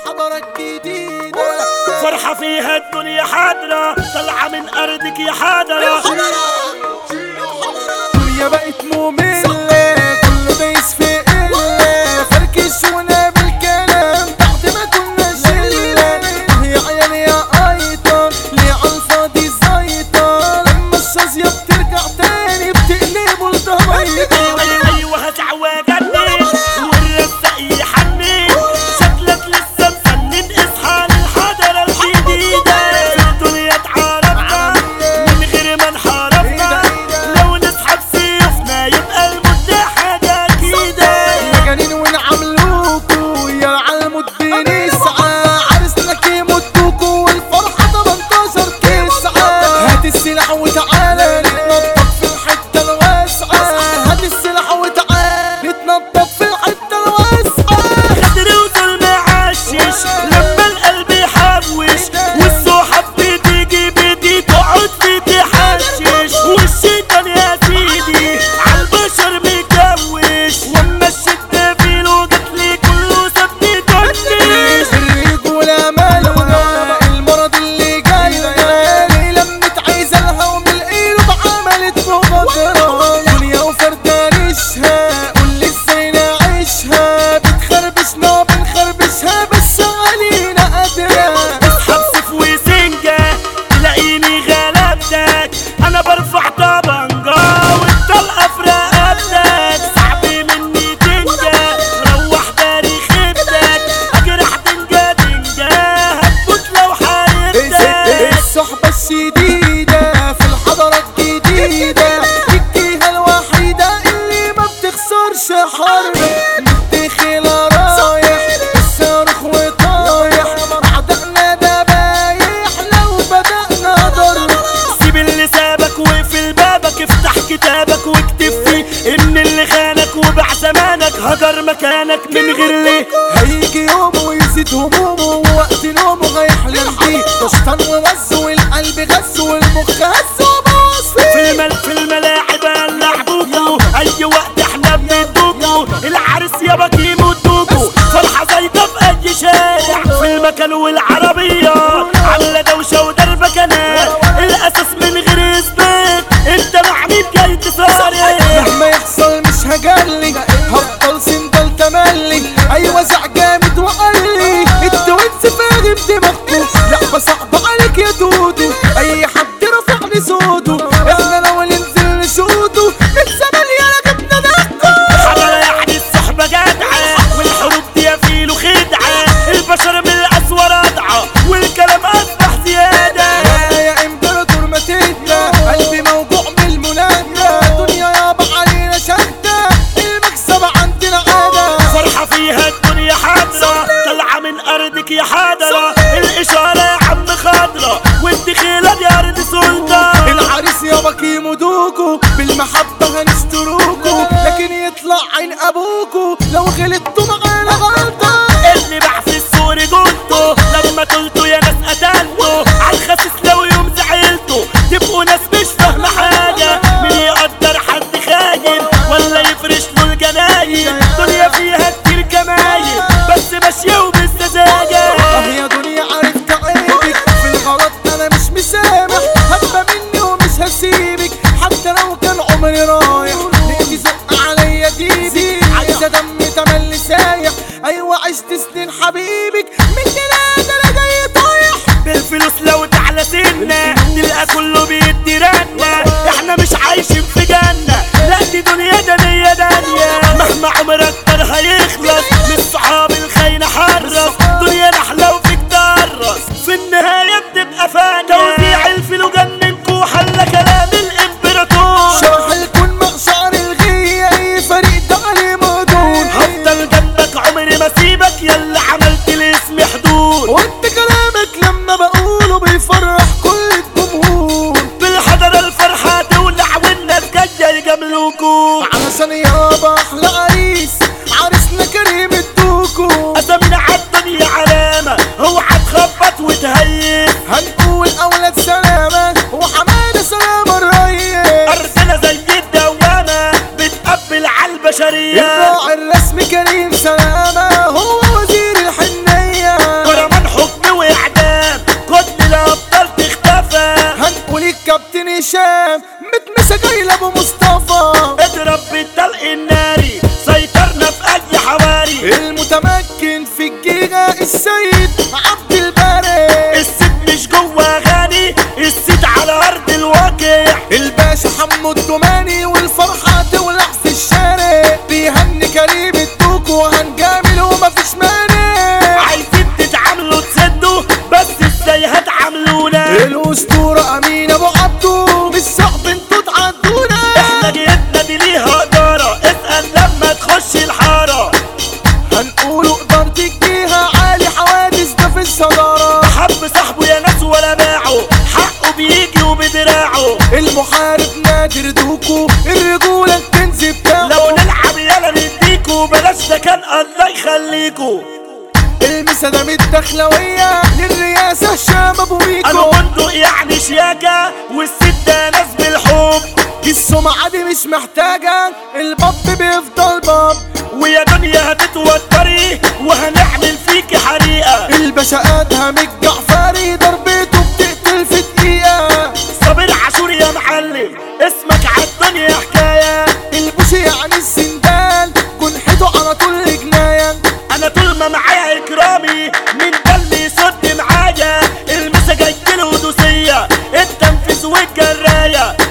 الحضارة الجديدة فرحة فيها الدنيا حاضرة طالعة من أرضك يا حاضرة الدنيا بقت مملة كله دايس في قلة فركشونا بالكلام بعد ما كنا شلة يا عيال يا ايطان ليه عالفاضي زيطة لما الشازية بترجع تاني بتقلبوا لضميطة أيوة أيوة هتعوجني والرزق يحني شكلك لسه مسنن اصحى للحضرة الجديدة في الدنيا اتعرفنا من غير ما نحاربنا لو نسحب سيوفنا يبقى المدة حاجة كده مجانين ونعملوكوا يا عالمود بنسعى عرسنا يمدوكوا والفرحة 18 تسعة هات السلاح وتعالى نتنطط في الحتة الواسعة هات السلاح وتعالى نتنطط في الحتة الواسعة غدر وظلم عشش لما القلب يحوش والسحب بتيجي بدي تقعد في تحشش والشيطان يا سيدي عالبشر مكوش واما الشدة في له جاتلي كله سابني طنش الرجولة مالونا المرض اللي جاينا ليه لمت عايزة الهوا من القلوب عملت مبادرة دنيا وفردانشها قول ازاي نعيشها بتخربشنا بنخربشها بس علينا قادرة اسحب سيف وسنجة تلاقيني غلبتك انا برفع طبنجة والطلقة في رقبتك صعب مني تنجة روح داري خيبتك اجرح دنجة دنجة هتموت لو حاربتك الصحبة الشديدة في الحضارة الجديدة الجهة الوحيدة اللي ما بتخسرش حرب مدخل رايح الصاروخ وطايح أعدائنا دبايح لو بدأنا ضرب سيب اللي سابك واقفل بابك افتح كتابك واكتب فيه ان اللي خانك وباع زمانك هجر مكانك من غير ليه هيجي يوم ويزيد همومه ووقت نومه هيحلم بيه طشطان ووز والقلب غز والمخ هز وبوظ في فيه المل في الملاعب هنلعبوكوا اي وقت احنا بندوكوا العرس يابا يمدوكوا فرحه زايده في اي شارع في المكان والعربيه على دوشه ودربكنات الاساس من غير اثبات انت مع مين جاي تصارع مهما يحصل مش هجلي هفضل سندل تملي ايوه زع جامد وقال لي التوينس فاهم دماغكم لعبه صعبه عليك يا دودو اي حد رفع لي صوته احنا لو ننزل نشوته من زمان يا جبنا دقه حضرة يعني الصحبة جدعة والحروب دي فيلو خدعة البشر من الأسوأ رضعة والكلام أصبح زيادة يا امبراطور ماتتنا قلبي موجوع من المنادى دنيا يابا علينا شهدة المكسب عندنا عادة فرحة فيها الدنيا حاضرة طالعة من أرضك يا حاضرة الإشارة يا عم خضرة والدخيلة دي أرض سلطة العريس يابا كيمودوكو بالمحبة هنشتروكو لكن يطلع عين ابوكو لو غلطتوا معانا غلطة اللي باع في السور قلته لما قلته يا ناس قتلته عالخسيس لو يوم زعلته تبقوا ناس مش فاهمة حاجة مين يقدر حد خاين ولا يفرش له الجناين دنيا فيها كتير جمايل بس ماشية وبالسذاجة اه يا دنيا عرفت عيبك في الغلط انا مش مسامح هبة مني ومش هسيبك حتى لو كان عمري رايح لقيتي زق عليا ديدي عايزة دم تملي سايح ايوه عشت سنين حبيبك من جنان انا جاي طايح بالفلوس لو تعلى سنة تلقى كله بيدي رنة احنا مش عايشين في جنة لا دي دنيا دنيا دنيا مهما عمرك كان هيخلص من الصحاب الخاينة حرص دنيا نحلة وفيك درس في النهاية بتبقى فانية توزيع الفلو جننكو حل كلام الامبراطور شرح الكون مع شعر الغية اي فريق ده عليه مهدور هفضل جنبك عمري ما سيبك يلا عملت الاسم حدود وانت كلامك لما بقوله بيفرح كل الجمهور بالحضرة الفرحة تولع والناس جاية يجاملوكوا علشان يابا احلى عريس عريسنا كريم الدوكو أسامينا عالدنيا علامة اوعى تخبط وتهيس هنقول اولاد سلامة وحمادة سلامة الريس أرضنا زي الدوامة بتقبل عالبشرية الراعي الرسمي كريم سلامة هو وزير الحنية فيها السيد عبد الباري الست مش جوه غني الست على ارض الواقع الباشا حمو الدوماني والفرحة تولع في الشارع بيهني كريم الدوك وهنجامل ومفيش مانع عايزين تتعاملوا تسدوا بس ازاي هتعاملونا الأسطورة أمين أبو عبدو مش صعب انتوا تعدونا احنا جيتنا دي ليها اداره اسال لما تخش الحاره هنقولوا قدرت تجيها عالي حوادث ده في الصدارة حب صاحبه يا ناس ولا باعه حقه بيجي وبدراعه المحارب نادر دوكو الرجولة الكنز بتاعه لو نلعب يلا نديكوا بلاش ده كان الله يخليكوا المسا من الدخلوية للرئاسة هشام أبو انا ميكو بندق يعني شياكة والست ده ناس بالحب دي السمعة دي مش محتاجة الباب بيفضل باب ويا دنيا هتتوتري وهنعمل فيكي حريقة الباشا ادهم الجعفري ضربته بتقتل في دقيقة صابر عاشور يا معلم اسمك عالدنيا حكاية البوشي يعني السندال جنحته على طول جناية انا طول ما معايا اكرامي مين ده اللي يصد معايا المسا جايله دوسية التنفيذ والجراية